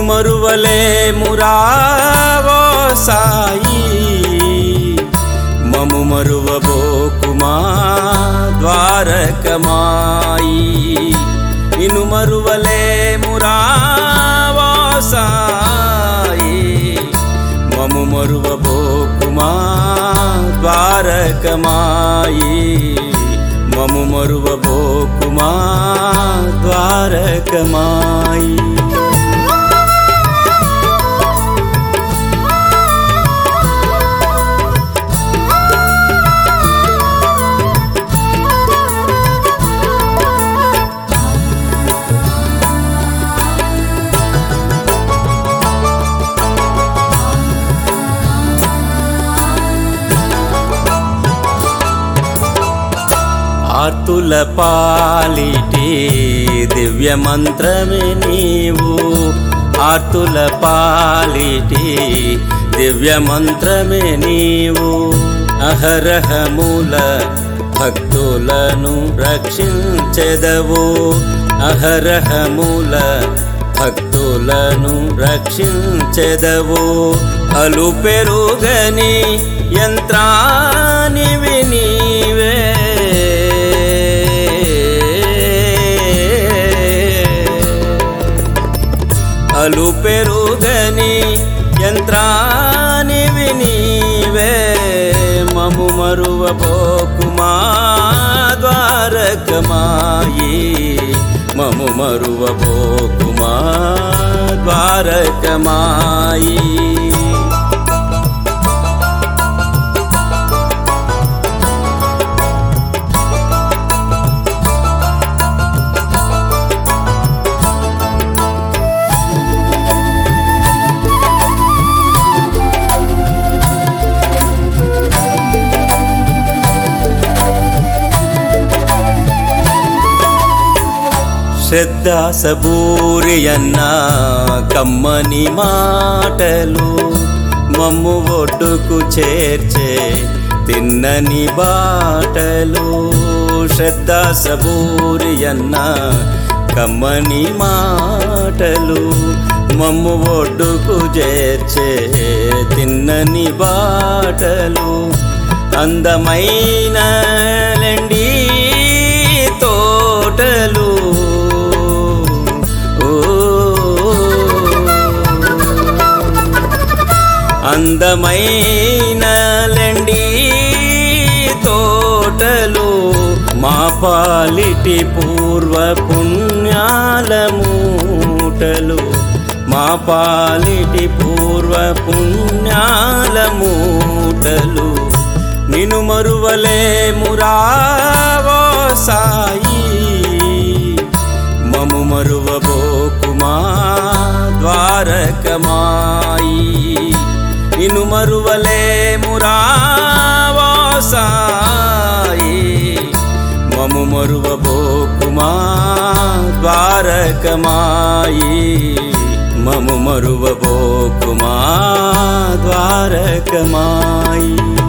మరువలే మురావో సాయి మము మరువబోకుమా ద్వారకమాయి నిను మరువలే మురావో సాయి మము మరువబోకుమా ద్వారకమాయి మము మరువబోకుమా ద్వారకమాయి ఆర్తుల పాలిటి దివ్య మంత్రమే నీవు ఆర్తుల పాలిటి దివ్య మంత్రమే నీవు అహరహమూల భక్తులను రక్షించెదవు అహరహమూల భక్తులను రక్షించెదవు అలు పెరుగని యంత్రానివి నీవే అలు పెరుగని యంత్రానివి నీవే మము మరువబోకుమా ద్వారకమాయి మము మరువబోకుమా ద్వారకమాయి శ్రద్ధ సబూరియన్న కమ్మని మాటలు మమ్ము ఒడ్డుకు చేర్చే తిన్నని బాటలు శ్రద్ధ సబూరియన్న కమ్మని మాటలు మమ్ము ఒడ్డుకు చేర్చే తిన్నని బాటలు అందమైన లెండి తోటలు ఓ అందమైన లెండి తోటలు మా పాలిటి పూర్వ పుణ్యాల మూటలు మా పాలిటి పూర్వ పుణ్యాల మూటలు నిను మరువలే మురావో సాయి మము మరువబోకుమా ద్వారకమాయి నిను మరువలే మురావో సాయి మము మరువబోకుమా ద్వారకమాయి మము మరువబోకుమా ద్వారకమాయి